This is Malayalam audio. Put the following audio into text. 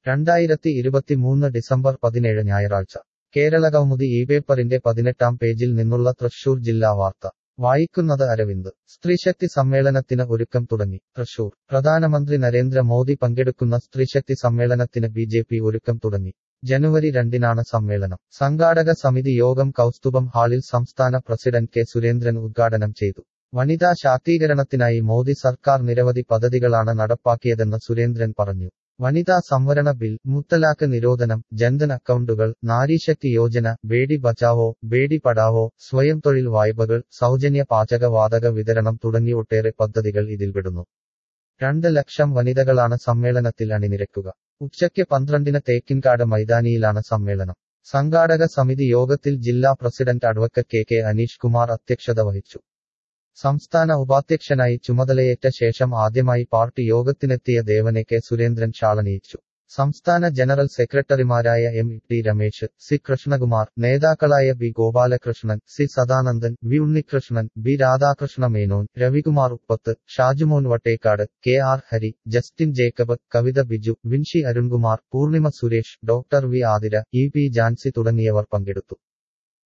രണ്ടായിരത്തി ഇരുപത്തിമൂന്ന് ഡിസംബർ പതിനേഴ് ഞായറാഴ്ച കേരളകൗമുദി ഈ പേപ്പറിന്റെ പതിനെട്ടാം പേജിൽ നിന്നുള്ള തൃശൂർ ജില്ലാ വാർത്ത വായിക്കുന്നത് അരവിന്ദ് സ്ത്രീശക്തി സമ്മേളനത്തിന് ഒരുക്കം തുടങ്ങി തൃശൂർ പ്രധാനമന്ത്രി നരേന്ദ്ര മോദി പങ്കെടുക്കുന്ന സ്ത്രീശക്തി സമ്മേളനത്തിന് ബി ജെ പി ഒരുക്കം തുടങ്ങി ജനുവരി രണ്ടിനാണ് സമ്മേളനം സംഘാടക സമിതി യോഗം കൗസ്തുഭം ഹാളിൽ സംസ്ഥാന പ്രസിഡന്റ് കെ സുരേന്ദ്രൻ ഉദ്ഘാടനം ചെയ്തു വനിതാ ശാക്തീകരണത്തിനായി മോദി സർക്കാർ നിരവധി പദ്ധതികളാണ് നടപ്പാക്കിയതെന്ന് സുരേന്ദ്രൻ പറഞ്ഞു വനിതാ സംവരണ ബിൽ മുത്തലാഖ് നിരോധനം ജൻധൻ അക്കൗണ്ടുകൾ നാരീശക്തി യോജന ബേഡി ബച്ചാവോ ബേഡി പഠാവോ സ്വയം തൊഴിൽ വായ്പകൾ സൗജന്യ പാചകവാതക വിതരണം തുടങ്ങി ഒട്ടേറെ പദ്ധതികൾ ഇതിൽപ്പെടുന്നു രണ്ട് ലക്ഷം വനിതകളാണ് സമ്മേളനത്തിൽ അണിനിരക്കുക ഉച്ചയ്ക്ക് പന്ത്രണ്ടിന് തേക്കിൻകാട് മൈതാനിയിലാണ് സമ്മേളനം സംഘാടക സമിതി യോഗത്തിൽ ജില്ലാ president advocate K K Aneesh Kumar അധ്യക്ഷത വഹിച്ചു സംസ്ഥാന ഉപാധ്യക്ഷനായി ചുമതലയേറ്റ ശേഷം ആദ്യമായി പാർട്ടി യോഗത്തിനെത്തിയ ദേവനെ കെ സുരേന്ദ്രൻ ഷാളണിയിച്ചു സംസ്ഥാന ജനറൽ സെക്രട്ടറിമാരായ M T Ramesh C Krishnakumar നേതാക്കളായ B Gopalakrishnan C Sadanandan V Unnikrishnan B Radhakrishna Menon Ravikumar Uppath Shajumon Vattekkad K R Hari Justin Jacob Kavitha Biju Vinshi Arunkumar Poornima Suresh doctor V Athira E P Jancy തുടങ്ങിയവർ പങ്കെടുത്തു